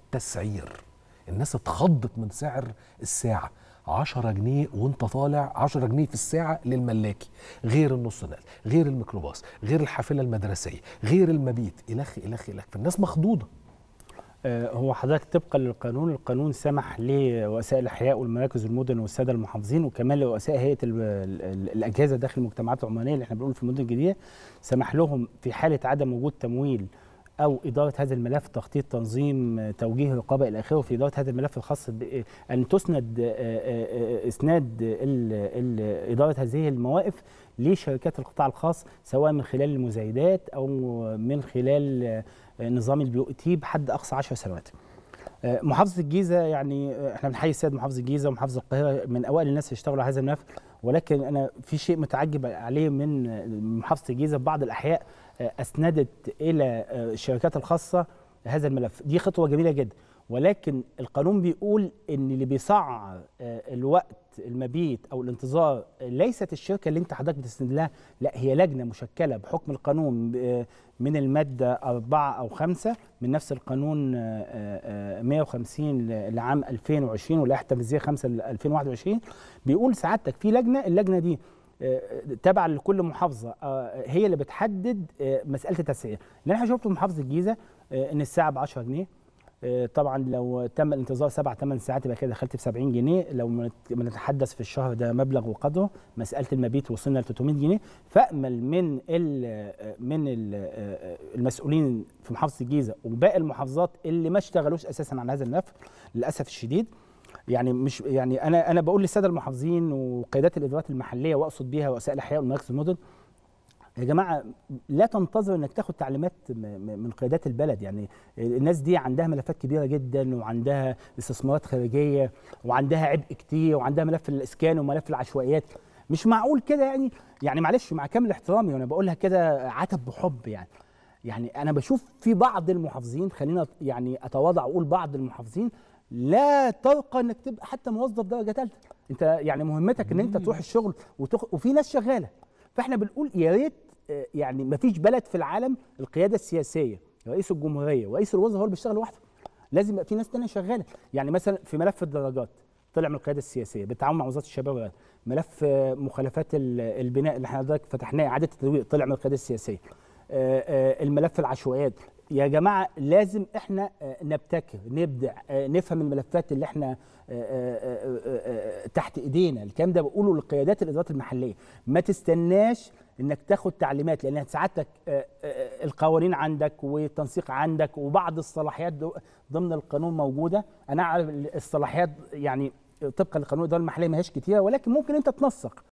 تسعير الناس اتخضت من سعر الساعه 10 جنيه وانت طالع 10 جنيه في الساعه للملاكي غير النص نقل غير الميكروباص غير الحافله المدرسيه غير المبيت الخ الخ الخ فالناس مخضوضه آه، هو حضرتك طبقا للقانون القانون سمح لوسائل الاحياء والمراكز المدن والساده المحافظين وكمان لرؤساء هيئه ال- ال- الاجهزه داخل المجتمعات العمرانيه اللي احنا بنقول في المدن الجديده سمح لهم في حاله عدم وجود تمويل او اداره هذا الملف تخطيط تنظيم آه، توجيه رقابه الى اخره في اداره هذا الملف الخاص ب- ان تسند آه، آه، آه، اسناد ال- ال- اداره هذه المواقف لشركات القطاع الخاص سواء من خلال المزايدات او من خلال آه، نظام البي او تي بحد اقصى 10 سنوات. آه، محافظه الجيزه يعني آه، احنا بنحيي السيد محافظ الجيزه ومحافظه القاهره من اوائل الناس اللي اشتغلوا على هذا الملف ولكن انا في شيء متعجب عليه من آه، محافظه الجيزه في بعض الاحياء آه، اسندت الى آه، الشركات الخاصه هذا الملف دي خطوه جميله جدا ولكن القانون بيقول ان اللي بيسعر آه، الوقت المبيت او الانتظار ليست الشركه اللي انت حضرتك بتسند لها لا هي لجنه مشكله بحكم القانون آه، من الماده أربعة او خمسة من نفس القانون آه، آه، 150 ل- لعام 2020 واللائحه التنفيذيه 5 ل 2021 بيقول سعادتك في لجنه اللجنه دي آه، تابعه لكل محافظه آه، هي اللي بتحدد آه، مساله التسعير اللي انا شفته في محافظه الجيزه آه، ان الساعه ب 10 جنيه آه، طبعا لو تم الانتظار سبع ثمان ساعات يبقى كده دخلت في 70 جنيه لو ما نتحدث في الشهر ده مبلغ وقدره مساله المبيت وصلنا ل 300 جنيه فامل من ال من ال المسؤولين في محافظه الجيزه وباقي المحافظات اللي ما اشتغلوش اساسا على هذا الملف للاسف الشديد يعني مش يعني انا انا بقول للساده المحافظين وقيادات الادارات المحليه واقصد بيها وسائل الاحياء والمراكز المدن يا جماعه لا تنتظر انك تاخد تعليمات م- م- من قيادات البلد يعني الناس دي عندها ملفات كبيره جدا وعندها استثمارات خارجيه وعندها عبء كتير وعندها ملف الاسكان وملف العشوائيات مش معقول كده يعني يعني معلش مع كامل احترامي وانا بقولها كده عتب بحب يعني يعني انا بشوف في بعض المحافظين خلينا يعني اتواضع واقول بعض المحافظين لا ترقى انك تبقى حتى موظف درجه ثالثه انت يعني مهمتك ان انت تروح الشغل وتخ... وفي ناس شغاله فاحنا بنقول يا ريت آه، يعني ما فيش بلد في العالم القياده السياسيه رئيس الجمهوريه ورئيس الوزراء هو اللي بيشتغل لوحده لازم يبقى في ناس تانية شغاله يعني مثلا في ملف الدرجات طلع من القياده السياسيه بالتعاون مع وزاره الشباب والرياضه ملف آه، مخالفات ال- البناء اللي حضرتك فتحناه اعاده التدوير طلع من القياده السياسيه آه، آه، الملف العشوائيات يا جماعه لازم احنا آه، نبتكر نبدع آه، نفهم الملفات اللي احنا آه، آه، آه، آه، آه، تحت ايدينا الكلام ده بقوله للقيادات الادارات المحليه ما تستناش انك تاخد تعليمات لان سعادتك آه، آه، القوانين عندك والتنسيق عندك وبعض الصلاحيات دو- ضمن القانون موجوده انا اعرف الصلاحيات يعني طبقا لقانون الاداره المحليه ما هيش كتيره ولكن ممكن انت تنسق